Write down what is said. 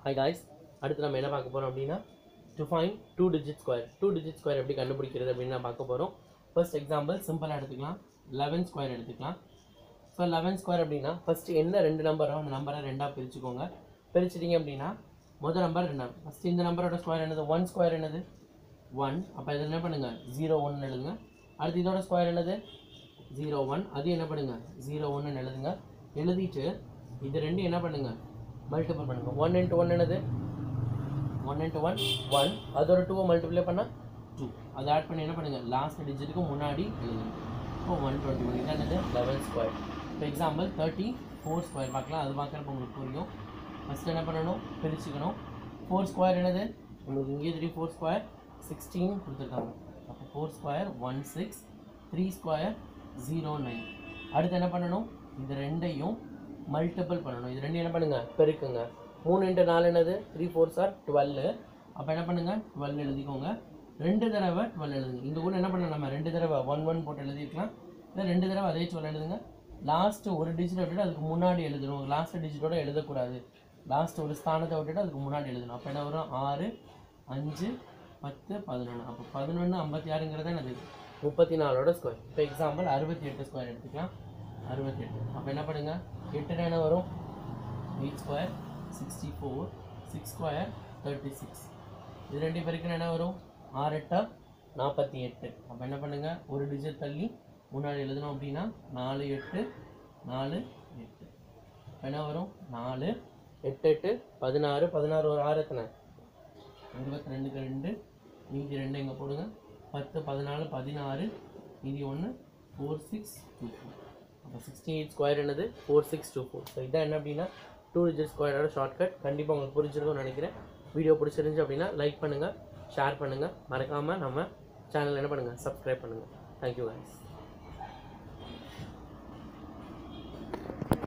hi guys அடுத்து நம்ம என்ன பார்க்க போகிறோம் அப்படின்னா to find two digit square two digit square எப்படி கண்டுபிடிக்கிறது அப்படின்னு நான் பார்க்க போகிறோம் ஃபர்ஸ்ட் எக்ஸாம்பிள் சிம்பிளாக எடுத்துக்கலாம் லெவன் ஸ்கொயர் எடுத்துக்கலாம் ஸோ லெவன் ஸ்கொயர் அப்படின்னா ஃபஸ்ட்டு என்ன ரெண்டு நம்பரோ அந்த நம்பரை ரெண்டாக பிரிச்சுக்கோங்க பிரிச்சிட்டிங்க அப்படின்னா முதல் நம்பர் ரெண்டாம் ஃபஸ்ட்டு இந்த நம்பரோட ஸ்கொயர் என்னது ஒன் ஸ்கொயர் என்னது ஒன் அப்போ இதில் என்ன பண்ணுங்கள் ஜீரோ ஒன் எழுதுங்க அடுத்து இதோட ஸ்கொயர் என்னது ஜீரோ ஒன் அது என்ன பண்ணுங்க ஜீரோ ஒன்னு எழுதுங்க எழுதிட்டு இது ரெண்டு என்ன பண்ணுங்க மல்டிபிள் பண்ணுங்க ஒன் இன்ட்டு ஒன் என்னது ஒன் இன்ட்டு ஒன் ஒன் அதோட டூவை மல்டிப்ளை பண்ணால் டூ அதை ஆட் பண்ணி என்ன பண்ணுங்க லாஸ்ட் டிஜிட்டுக்கு முன்னாடி எழுதுங்க இப்போ ஒன் டுவெண்ட்டி ஒன் இதான் என்னது லெவன் ஸ்கொயர் இப்போ எக்ஸாம்பிள் தேர்ட்டி ஃபோர் ஸ்கொயர் பார்க்கலாம் அது பார்க்குறப்ப உங்களுக்கு புரியும் ஃபஸ்ட்டு என்ன பண்ணணும் பிரிச்சுக்கணும் ஃபோர் ஸ்கொயர் என்னது உங்களுக்கு இங்கே த்ரீ ஃபோர் ஸ்கொயர் சிக்ஸ்டீன் கொடுத்துருக்காங்க அப்போ four square one six three square zero nine அடுத்து என்ன பண்ணணும் இது ரெண்டையும் மல்டிபிள் பண்ணணும் இது ரெண்டையும் என்ன பண்ணுங்க பெருக்குங்க மூணு இன்ட்டு நாலு என்னது த்ரீ ஃபோர் சார் டுவெல் அப்போ என்ன பண்ணுங்க டுவெல் எழுதிக்கோங்க ரெண்டு தடவை டுவெல் எழுதுங்க இங்கே கூட என்ன பண்ணலாம் நம்ம ரெண்டு தடவை ஒன் ஒன் போட்டு எழுதிருக்கலாம் இல்லை ரெண்டு தடவை அதே டுவெல் எழுதுங்க லாஸ்ட் ஒரு டிஜிட் விட்டுட்டு அதுக்கு முன்னாடி எழுதணும் லாஸ்ட் டிஜிட்டோட எழுதக்கூடாது லாஸ்ட் ஒரு ஸ்தானத்தை விட்டுட்டு அதுக்கு முன்னாடி எழுதணும் அப்போ என்ன வரும் ஆறு அஞ்சு பத்து பதினொன்று அப்போ பதினொன்று ஐம்பத்தி ஆறுங்கிறது என்னது முப்பத்தி நாலோட ஸ்கொயர் இப்போ எக்ஸாம்பிள் அறுபத்தி எட்டு ஸ்கொயர் எடுத்துக்கலாம் அறுபத்தி எட்டு அப்போ என்ன பண்ணுங்க எட்டுனா என்ன வரும் eight square sixty four six square thirty six இது ரெண்டு பேருக்கு என்ன வரும் ஆறு எட்டா நாற்பத்தி எட்டு அப்போ என்ன பண்ணுங்க ஒரு டிஜிட் தள்ளி முன்னாடி எழுதணும் அப்படின்னா நாலு எட்டு நாலு எட்டு இப்போ என்ன வரும் நாலு எட்டு எட்டு பதினாறு பதினாறு ஒரு ஆறு எத்தனை இருபத்தி ரெண்டுக்கு ரெண்டு மீதி ரெண்டு எங்கே போடுங்க பத்து பதினாலு பதினாறு மீதி ஒன்று ஃபோர் சிக்ஸ் டூ ஃபோர் அப்போ சிக்ஸ்டி எயிட் ஸ்கொயர் என்னது four six two four so இதான் என்ன அப்படின்னா டூ டிஜிட் ஸ்கொயரோட ஷார்ட்கட் கண்டிப்பாக உங்களுக்கு புரிஞ்சிருக்கும்னு நினைக்கிறேன் வீடியோ பிடிச்சிருந்துச்சு அப்படின்னா லைக் பண்ணுங்கள் ஷேர் பண்ணுங்கள் மறக்காமல் நம்ம சேனல் என்ன பண்ணுங்கள் சப்ஸ்கிரைப் பண்ணுங்கள் தேங்க்யூ guys